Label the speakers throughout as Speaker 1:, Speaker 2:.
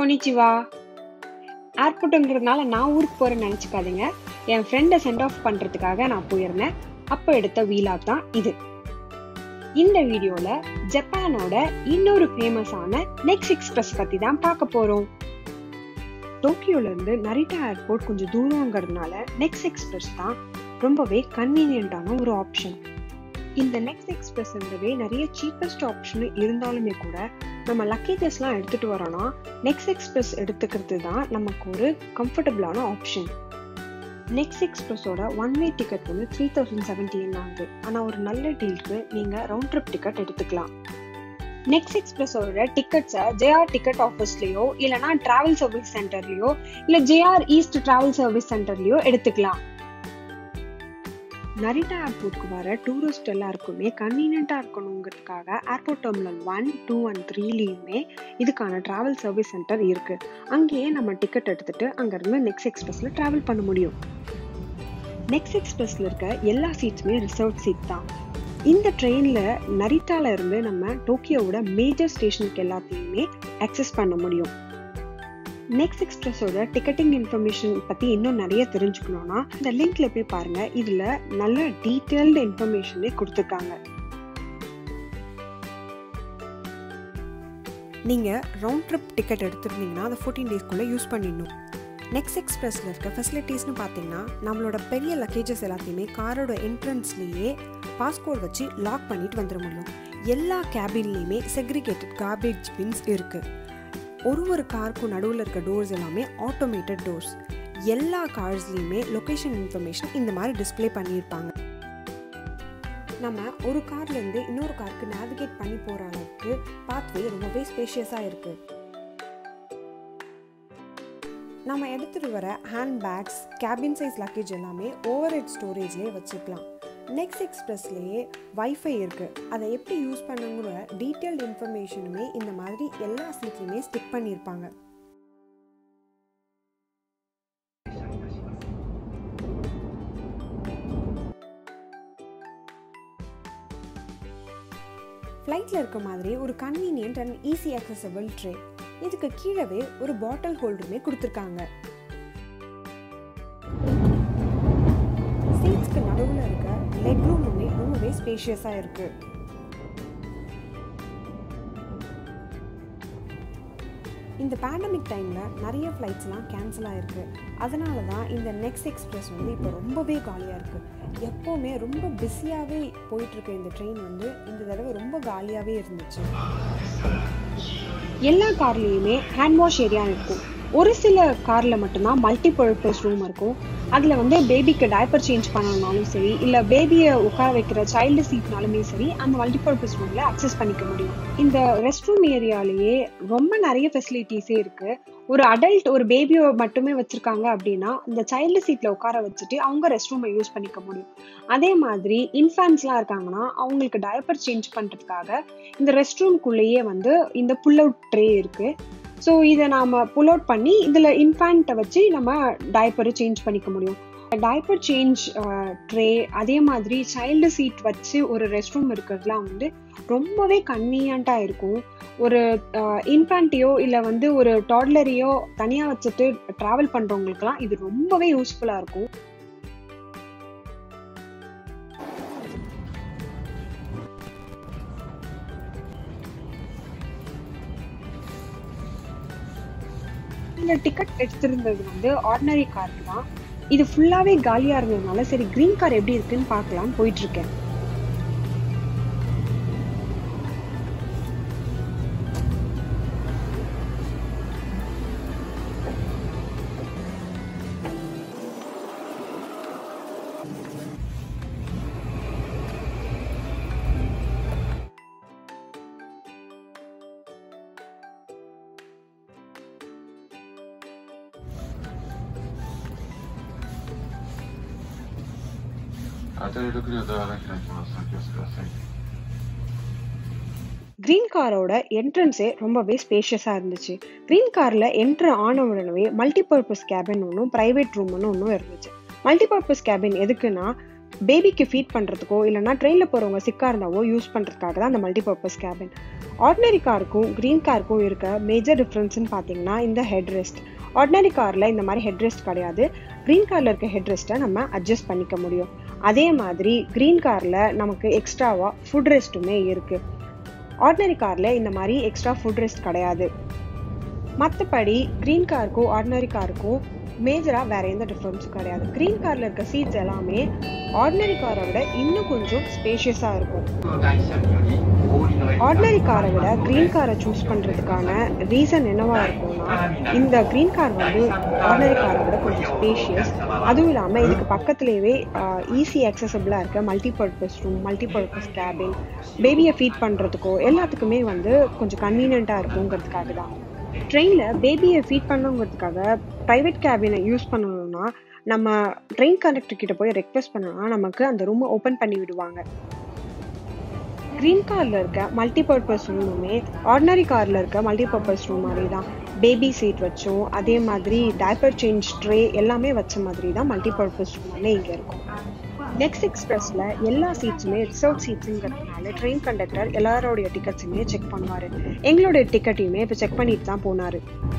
Speaker 1: கொனிச்சிவா ஏர்போர்ட்டுங்கிறதுனால நான் ஊருக்கு போறேன்னு நினச்சிக்காதீங்க என் ஃப்ரெண்டை சென்ட் ஆஃப் பண்ணுறதுக்காக நான் போயிருந்தேன் அப்போ எடுத்த வீலாக் தான் இது இந்த வீடியோல ஜப்பானோட இன்னொரு ஃபேமஸான நெக்ஸ்ட் எக்ஸ்பிரஸ் பத்தி தான் பார்க்க போறோம் டோக்கியோல இருந்து நரிட்டா ஏர்போர்ட் கொஞ்சம் தூரங்கிறதுனால நெக்ஸ்ட் எக்ஸ்பிரஸ் தான் ரொம்பவே கன்வீனியன்டான ஒரு ஆப்ஷன் இந்த நெக்ஸ்ட் எக்ஸ்பிரஸ்ன்றவே நிறைய சீப்பஸ்ட் ஆப்ஷன் இருந்தாலுமே கூட நம்ம லக்கேஜஸ்லாம் எடுத்துட்டு வரோம்னா நெக்ஸ்ட் எக்ஸ்பிரஸ் எடுத்துக்கிறது தான் நமக்கு ஒரு கம்ஃபர்டபுளான ஆப்ஷன் நெக்ஸ்ட் எக்ஸ்பிரஸோட ஒன் வே டிக்கெட் வந்து த்ரீ தௌசண்ட் செவன்டீன் ஆகுது ஆனால் ஒரு நல்ல டீலுக்கு நீங்கள் ரவுண்ட் ட்ரிப் டிக்கெட் எடுத்துக்கலாம் நெக்ஸ்ட் எக்ஸ்பிரஸோட டிக்கெட்ஸை ஜேஆர் டிக்கெட் ஆஃபீஸ்லேயோ இல்லைனா டிராவல் சர்வீஸ் சென்டர்லேயோ இல்லை ஜேஆர் ஈஸ்ட் டிராவல் சர்வீஸ் சென்டர்லேயோ எடுத்துக்கலாம் நரிட்டா ஏர்போர்ட்க்கு வர டூரிஸ்ட் எல்லாருக்குமே கன்வீனியண்ட்டாக இருக்கணுங்கிறதுக்காக airport terminal one two and த்ரீலேயுமே இதுக்கான ட்ராவல் சர்வீஸ் சென்டர் இருக்குது அங்கேயே நம்ம டிக்கெட் எடுத்துகிட்டு அங்கேருந்து நெக்ஸ்ட் எக்ஸ்பிரஸில் ட்ராவல் பண்ண முடியும் நெக்ஸ்ட் எக்ஸ்பிரஸில் இருக்க எல்லா சீட்ஸுமே ரிசர்வ் சீட் தான் இந்த ட்ரெயினில் நரிட்டால இருந்து நம்ம டோக்கியோவோட மேஜர் ஸ்டேஷனுக்கு எல்லாத்தையுமே அக்சஸ் பண்ண முடியும் நெக்ஸ்ட் எக்ஸ்பிரஸோட டிக்கெட்டிங் இன்ஃபர்மேஷன் பற்றி இன்னும் நிறைய தெரிஞ்சுக்கணும்னா இந்த லிங்க்ல போய் பாருங்க இதில் நல்ல டீட்டெயில்டு இன்ஃபர்மேஷனே கொடுத்துருக்காங்க நீங்கள் ரவுண்ட் ட்ரிப் டிக்கெட் எடுத்துருந்தீங்கன்னா அதை ஃபோர்டீன் டேஸ்க்குள்ளே யூஸ் பண்ணிடணும் நெக்ஸ்ட் எக்ஸ்பிரஸில் இருக்க ஃபெசிலிட்டிஸ்னு பார்த்தீங்கன்னா நம்மளோட பெரிய லக்கேஜஸ் எல்லாத்தையுமே காரோட என்ட்ரன்ஸ்லேயே பாஸ்கோட் வச்சு லாக் பண்ணிட்டு வந்துட முடியும் எல்லா கேபின்லேயுமே செக்ரிகேட்டட் கார்பேஜ் பின்ஸ் இருக்குது ஒரு ஒரு காருக்கும் நடுவில் இருக்க டோர்ஸ் எல்லாமே ஆட்டோமேட்டட் டோர்ஸ் எல்லா கார்ஸ்லேயுமே லொக்கேஷன் இன்ஃபர்மேஷன் இந்த மாதிரி டிஸ்பிளே பண்ணியிருப்பாங்க நம்ம ஒரு கார்லேருந்து இன்னொரு காருக்கு நேவிகேட் பண்ணி போகிற அளவுக்கு பாத்வே ரொம்பவே ஸ்பேஷியஸாக இருக்குது நம்ம எடுத்துகிட்டு வர hand bags cabin size luggage எல்லாமே ஓவர் ஹெட் ஸ்டோரேஜ்லேயே வச்சுக்கலாம் நெக்ஸ்ட் எக்ஸ்பிரஸ்லேயே வைஃபை இருக்குது அதை எப்படி யூஸ் பண்ணுங்கிற டீட்டெயில்டு இன்ஃபர்மேஷனுமே இந்த மாதிரி எல்லா சீட்லையுமே ஸ்டிக் பண்ணியிருப்பாங்க ஃப்ளைட்டில் இருக்க மாதிரி ஒரு convenient and easy accessible tray இதுக்கு கீழவே ஒரு பாட்டில் ஹோல்டருமே கொடுத்துருக்காங்க சீட்ஸ்க்கு நடுவில் இருக்க லெக் ரூமுமே ரொம்பவே ஸ்பேஷியஸாக இருக்கு இந்த பேண்டமிக் டைமில் நிறைய ஃப்ளைட்ஸ்லாம் கேன்சல் ஆகிருக்கு அதனால தான் இந்த நெக்ஸ்ட் எக்ஸ்பிரஸ் வந்து இப்போ ரொம்பவே காலியாக இருக்குது எப்போவுமே ரொம்ப பிஸியாகவே போயிட்டுருக்க இந்த ட்ரெயின் வந்து இந்த தடவை ரொம்ப காலியாகவே இருந்துச்சு எல்லா கார்லேயுமே ஹேண்ட் வாஷ் ஏரியா இருக்கும் ஒரு சில காரில் மட்டும்தான் மல்டி பர்பஸ் ரூம் இருக்கும் அதில் வந்து பேபிக்கு டைப்பர் சேஞ்ச் பண்ணணும்னாலும் சரி இல்லை பேபியை உட்கார வைக்கிற சைல்டு சீட்னாலுமே சரி அந்த மல்டி பர்பஸ் ரூமில் அக்சஸ் பண்ணிக்க முடியும் இந்த ரெஸ்ட் ரூம் ஏரியாலேயே ரொம்ப நிறைய ஃபெசிலிட்டிஸே இருக்குது ஒரு அடல்ட் ஒரு பேபியை மட்டுமே வச்சுருக்காங்க அப்படின்னா இந்த சைல்டு சீட்டில் உட்கார வச்சுட்டு அவங்க ரெஸ்ட் ரூமை யூஸ் பண்ணிக்க முடியும் அதே மாதிரி இன்ஃபேன்ஸ்லாம் இருக்காங்கன்னா அவங்களுக்கு டயப்பர் சேஞ்ச் பண்ணுறதுக்காக இந்த ரெஸ்ட் ரூம்குள்ளேயே வந்து இந்த புல் அவுட் ட்ரே இருக்குது ஸோ இதை நாம் புல் அவுட் பண்ணி இதில் இன்ஃபேண்ட்டை வச்சு நம்ம டயப்பரை சேஞ்ச் பண்ணிக்க முடியும் டயப்பர் சேஞ்ச் ட்ரே அதே மாதிரி சைல்டு சீட் வச்சு ஒரு ரெஸ்ட் ரூம் இருக்கிறதுலாம் வந்து ரொம்பவே கன்வீனியண்ட்டாக இருக்கும் ஒரு இன்ஃபேண்ட்டையோ இல்லை வந்து ஒரு டாட்லரையோ தனியாக வச்சுட்டு ட்ராவல் பண்ணுறவங்களுக்குலாம் இது ரொம்பவே யூஸ்ஃபுல்லாக இருக்கும் இந்த டிக்கெட் எடுத்திருந்தது வந்து ஆர்டினரி காருக்கு தான் இது ஃபுல்லாகவே காலியாக இருந்ததுனால சரி க்ரீன் கார் எப்படி இருக்குன்னு பார்க்கலான்னு போயிட்டு இருக்கேன் க்ரீன் காரோட என்ட்ரன்ஸே ரொம்பவே ஸ்பேஷியஸாக இருந்துச்சு க்ரீன் காரில் என்ட்ரு ஆன உடனே மல்டிபர்பஸ் கேபின் ஒன்றும் ப்ரைவேட் ரூம் ஒன்று ஒன்றும் இருந்துச்சு மல்டிபர்பஸ் கேபின் எதுக்குன்னா பேபிக்கு ஃபீட் பண்ணுறதுக்கோ இல்லைனா ட்ரெயினில் போகிறவங்க சிக்காக இருந்தாவோ யூஸ் பண்ணுறதுக்காக தான் அந்த மல்டிபர்பஸ் கேபின் ஆர்டினரி காருக்கும் க்ரீன் காருக்கும் இருக்க மேஜர் டிஃப்ரென்ஸ்னு பார்த்தீங்கன்னா இந்த ஹெட் ரெஸ்ட் ஆர்டினரி காரில் இந்த மாதிரி ஹெட் ரெஸ்ட் கிடையாது க்ரீன் காரில் இருக்க ஹெட் ரெஸ்ட்டை நம்ம அட்ஜஸ்ட் பண்ணிக்க முடியும் அதே மாதிரி க்ரீன் காரில் நமக்கு எக்ஸ்ட்ராவாக ஃபுட் ரெஸ்ட்டுமே இருக்குது ஆர்டினரி காரில் இந்த மாதிரி எக்ஸ்ட்ரா ஃபுட் ரெஸ்ட் கிடையாது மற்றபடி க்ரீன் காருக்கும் ஆர்டினரி காருக்கும் மேஜராக வேற எந்த டிஃப்ரென்ஸும் கிடையாது க்ரீன் காரில் இருக்க சீட்ஸ் எல்லாமே ஆர்டினரி காரை விட இன்னும் கொஞ்சம் ஸ்பேஷியஸாக இருக்கும் ஆர்டினரி காரை விட க்ரீன் காரை சூஸ் பண்ணுறதுக்கான ரீசன் என்னவா இருக்கும்னா இந்த க்ரீன் கார் வந்து ஆர்டினரி காரை விட கொஞ்சம் ஸ்பேஷியஸ் அதுவும் இல்லாமல் இதுக்கு பக்கத்துலேயே ஈஸி அக்சசபிளாக இருக்க மல்டிபர்பஸ் ரூம் மல்டிபர்பஸ் கேபின் பேபியை ஃபீட் பண்ணுறதுக்கோ எல்லாத்துக்குமே வந்து கொஞ்சம் கன்வீனியண்ட்டாக இருக்குங்கிறதுக்காக தான் ட்ரெயினில் பேபியை ஃபீட் பண்ணுங்கிறதுக்காக ப்ரைவேட் கேபினை யூஸ் பண்ணணும்னா நம்ம ட்ரெயின் கண்டக்டர் கிட்ட போய் ரெக்வெஸ்ட் பண்ணோம்னா நமக்கு அந்த ரூமை ஓப்பன் பண்ணி விடுவாங்க க்ரீன் காரில் இருக்க மல்டிபர்பஸ் ரூமுமே ஆர்டினரி காரில் இருக்க மல்டிபர்பஸ் ரூம் மாதிரி தான் பேபி சீட் வச்சோம் அதே மாதிரி டைப்பர் சேஞ்ச் ட்ரே எல்லாமே வச்ச மாதிரி தான் மல்டிபர்பஸ் ரூமே இங்கே இருக்கும் நெக்ஸ்ட் எக்ஸ்பிரஸில் எல்லா சீட்ஸுமே ரிசர்வ் சீட்ஸுங்கிறதுனால ட்ரெயின் கண்டக்டர் எல்லாரோடைய டிக்கெட்ஸுமே செக் பண்ணுவார் எங்களுடைய டிக்கெட்டையுமே இப்போ செக் பண்ணிட்டு தான் போனார்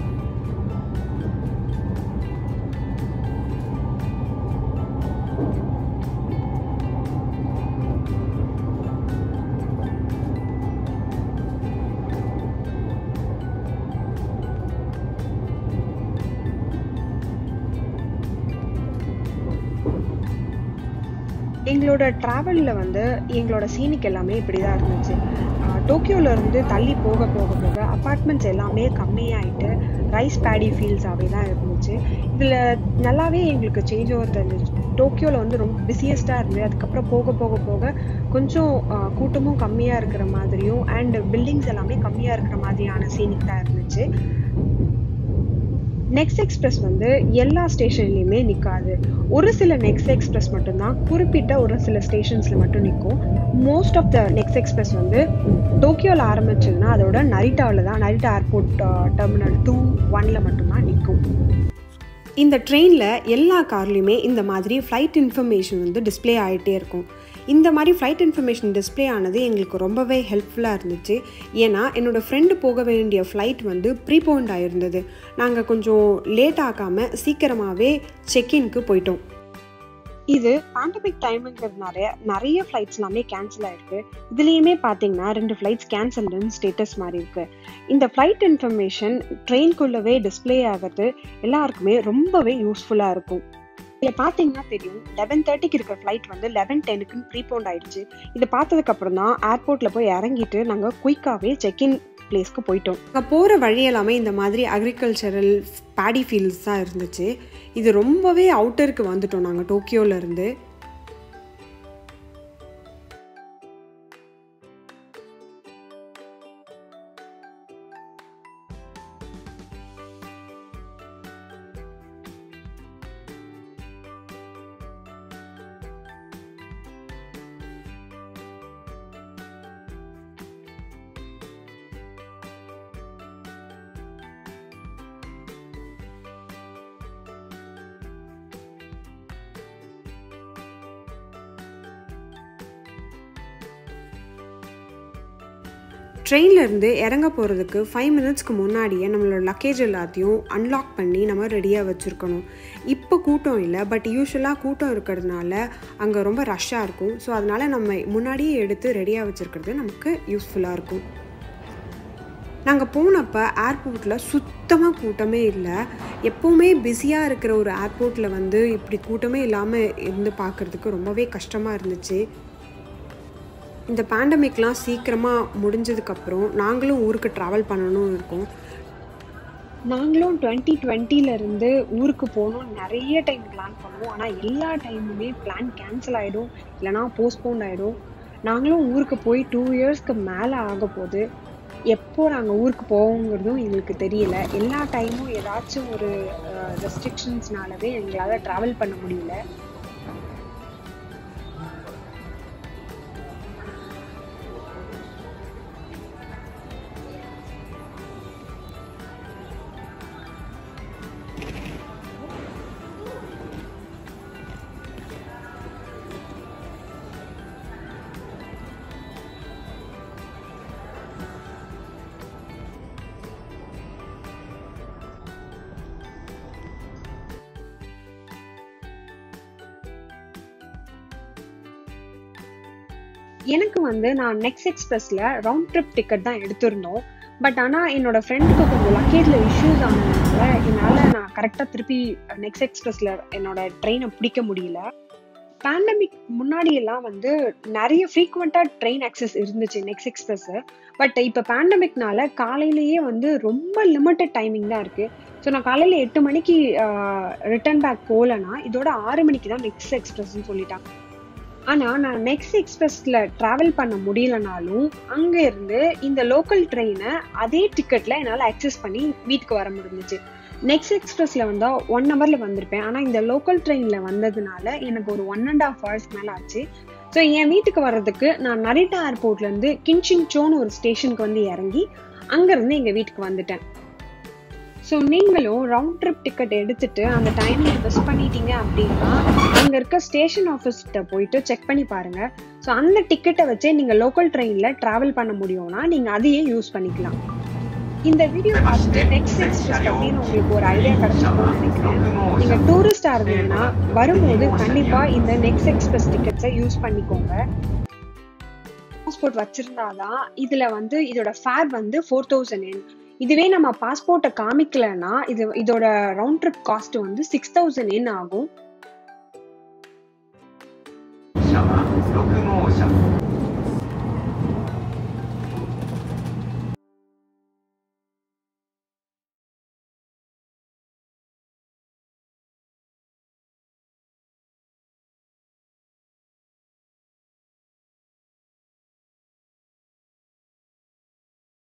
Speaker 1: எங்களோட ட்ராவலில் வந்து எங்களோட சீனிக் எல்லாமே இப்படி தான் இருந்துச்சு டோக்கியோலேருந்து தள்ளி போக போக போக அப்பார்ட்மெண்ட்ஸ் எல்லாமே கம்மியாயிட்டு ரைஸ் பேடி ஃபீல்ட்ஸாகவே தான் இருந்துச்சு இதில் நல்லாவே எங்களுக்கு சேஞ்ச் ஓவர் தெரிஞ்சிச்சு டோக்கியோவில் வந்து ரொம்ப பிஸியஸ்ட்டாக இருந்தது அதுக்கப்புறம் போக போக போக கொஞ்சம் கூட்டமும் கம்மியாக இருக்கிற மாதிரியும் அண்ட் பில்டிங்ஸ் எல்லாமே கம்மியாக இருக்கிற மாதிரியான சீனிக் தான் இருந்துச்சு நெக்ஸ்ட் எக்ஸ்பிரஸ் வந்து எல்லா ஸ்டேஷன்லையுமே நிற்காது ஒரு சில நெக்ஸ்ட் எக்ஸ்பிரஸ் மட்டும்தான் குறிப்பிட்ட ஒரு சில ஸ்டேஷன்ஸில் மட்டும் நிற்கும் most of the next express வந்து டோக்கியோவில் ஆரம்பிச்சதுன்னா அதோட நரிட்டாவில் தான் நரிட்டா ஏர்போர்ட் டெர்மினல் டூ ஒன்ல மட்டும்தான் நிற்கும் இந்த ட்ரெயினில் எல்லா கார்லேயுமே இந்த மாதிரி ஃப்ளைட் இன்ஃபர்மேஷன் வந்து டிஸ்பிளே ஆகிட்டே இருக்கும் இந்த மாதிரி ஃப்ளைட் இன்ஃபர்மேஷன் டிஸ்பிளே ஆனது எங்களுக்கு ரொம்பவே ஹெல்ப்ஃபுல்லாக இருந்துச்சு ஏன்னா என்னோடய ஃப்ரெண்டு போக வேண்டிய ஃப்ளைட் வந்து ப்ரீபோண்ட் ஆகிருந்தது நாங்கள் கொஞ்சம் லேட் ஆகாமல் சீக்கிரமாகவே செக்இன்க்கு போயிட்டோம் இது பேண்டமிக் டைமுங்கிறதுனால நிறைய ஃப்ளைட்ஸ் எல்லாமே கேன்சல் ஆயிருக்கு இதுலேயுமே பார்த்தீங்கன்னா ரெண்டு ஃப்ளைட்ஸ் கேன்சல்டுன்னு ஸ்டேட்டஸ் மாதிரி இருக்கு இந்த ஃப்ளைட் இன்ஃபர்மேஷன் ட்ரெயின்குள்ளவே டிஸ்பிளே ஆகிறது எல்லாருக்குமே ரொம்பவே யூஸ்ஃபுல்லாக இருக்கும் இதில் பார்த்தீங்கன்னா தெரியும் லெவன் தேர்ட்டிக்கு இருக்கிற ஃப்ளைட் வந்து லெவன் டெனுக்குன்னு ப்ரீபோண்ட் ஆயிடுச்சு இதை பார்த்ததுக்கு அப்புறம் தான் ஏர்போர்ட்டில் போய் இறங்கிட்டு நாங்கள் குயிக்காகவே செக்இன் பிளேஸ்க்கு போயிட்டோம் அங்கே போகிற வழி எல்லாமே இந்த மாதிரி அக்ரிகல்ச்சரல் பேடி ஃபீல்ட்ஸ் தான் இருந்துச்சு இது ரொம்பவே அவுட்டருக்கு வந்துட்டோம் நாங்கள் டோக்கியோலேருந்து ட்ரெயின்லேருந்து இறங்க போகிறதுக்கு ஃபைவ் மினிட்ஸ்க்கு முன்னாடியே நம்மளோட லக்கேஜ் எல்லாத்தையும் அன்லாக் பண்ணி நம்ம ரெடியாக வச்சுருக்கணும் இப்போ கூட்டம் இல்லை பட் யூஸ்வலாக கூட்டம் இருக்கிறதுனால அங்கே ரொம்ப ரஷ்ஷாக இருக்கும் ஸோ அதனால் நம்ம முன்னாடியே எடுத்து ரெடியாக வச்சுருக்கிறது நமக்கு யூஸ்ஃபுல்லாக இருக்கும் நாங்கள் போனப்போ ஏர்போர்ட்டில் சுத்தமாக கூட்டமே இல்லை எப்போவுமே பிஸியாக இருக்கிற ஒரு ஏர்போர்ட்டில் வந்து இப்படி கூட்டமே இல்லாமல் இருந்து பார்க்குறதுக்கு ரொம்பவே கஷ்டமாக இருந்துச்சு இந்த பேண்டமிக்லாம் சீக்கிரமாக முடிஞ்சதுக்கப்புறம் நாங்களும் ஊருக்கு ட்ராவல் பண்ணணும் இருக்கோம் நாங்களும் டுவெண்ட்டி டுவெண்ட்டிலேருந்து ஊருக்கு போகணும் நிறைய டைம் பிளான் பண்ணுவோம் ஆனால் எல்லா டைமுமே பிளான் கேன்சல் ஆகிடும் இல்லைனா போஸ்ட்போன் ஆகிடும் நாங்களும் ஊருக்கு போய் டூ இயர்ஸ்க்கு மேலே ஆக போகுது எப்போ நாங்கள் ஊருக்கு போவோங்கிறதும் எங்களுக்கு தெரியல எல்லா டைமும் ஏதாச்சும் ஒரு ரெஸ்ட்ரிக்ஷன்ஸ்னாலவே எங்களால் ட்ராவல் பண்ண முடியல எனக்கு வந்து நான் நெக்ஸ்ட் எக்ஸ்பிரஸ்ல ரவுண்ட் ட்ரிப் டிக்கெட் தான் எடுத்திருந்தோம் பட் ஆனால் என்னோட ஃப்ரெண்டுக்கு கொஞ்சம் லக்கேஜில் இஷ்யூஸ் ஆனதுனால என்னால் நான் கரெக்டாக திருப்பி நெக்ஸ்ட் எக்ஸ்பிரஸில் என்னோட ட்ரெயினை பிடிக்க முடியல பேண்டமிக் முன்னாடி எல்லாம் வந்து நிறைய ஃப்ரீக்வெண்ட்டாக ட்ரெயின் ஆக்சஸ் இருந்துச்சு நெக்ஸ்ட் எக்ஸ்பிரஸ் பட் இப்போ பேண்டமிக்னால காலையிலேயே வந்து ரொம்ப லிமிட்டட் டைமிங் தான் இருக்கு ஸோ நான் காலையில் எட்டு மணிக்கு ரிட்டர்ன் பேக் போகலன்னா இதோட ஆறு மணிக்கு தான் நெக்ஸ்ட் எக்ஸ்பிரஸ்ன்னு சொல்லிட்டாங்க ஆனால் நான் நெக்ஸ்ட் எக்ஸ்பிரஸில் ட்ராவல் பண்ண முடியலனாலும் அங்கே இருந்து இந்த லோக்கல் ட்ரெயினை அதே டிக்கெட்டில் என்னால் அக்சஸ் பண்ணி வீட்டுக்கு வர முடிஞ்சிச்சு நெக்ஸ்ட் எக்ஸ்பிரஸில் வந்தால் ஒன் ஹவரில் வந்திருப்பேன் ஆனால் இந்த லோக்கல் ட்ரெயினில் வந்ததுனால எனக்கு ஒரு ஒன் அண்ட் ஆஃப் ஹவர்ஸ் மேலே ஆச்சு ஸோ என் வீட்டுக்கு வர்றதுக்கு நான் நரிட்டா ஏர்போர்ட்லேருந்து கின்சிங் சோன்னு ஒரு ஸ்டேஷனுக்கு வந்து இறங்கி அங்கேருந்து எங்கள் வீட்டுக்கு வந்துட்டேன் ஸோ நீங்களும் ரவுண்ட் ட்ரிப் டிக்கெட் எடுத்துட்டு அந்த டைமிங் மிஸ் பண்ணிட்டீங்க அப்படின்னா அங்கே இருக்க ஸ்டேஷன் ஆஃபீஸ்கிட்ட போயிட்டு செக் பண்ணி பாருங்க ஸோ அந்த டிக்கெட்டை வச்சே நீங்கள் லோக்கல் ட்ரெயினில் ட்ராவல் பண்ண முடியும்னா நீங்கள் அதையே யூஸ் பண்ணிக்கலாம் இந்த வீடியோ பார்த்துட்டு நெக்ஸ்ட் எக்ஸ்பிரஸ் அப்படின்னு உங்களுக்கு ஒரு ஐடியா கிடைச்சிருக்கும்னு நினைக்கிறேன் நீங்கள் டூரிஸ்டாக இருந்தீங்கன்னா வரும்போது கண்டிப்பாக இந்த நெக்ஸ்ட் எக்ஸ்பிரஸ் டிக்கெட்ஸை யூஸ் பண்ணிக்கோங்க பாஸ்போர்ட் வச்சிருந்தாதான் இதுல வந்து இதோட ஃபேர் வந்து ஃபோர் தௌசண்ட் என் இதுவே நம்ம பாஸ்போர்ட்டை காமிக்கலன்னா இது இதோட ரவுண்ட் ட்ரிப் காஸ்ட் வந்து சிக்ஸ் தௌசண்ட் என் ஆகும்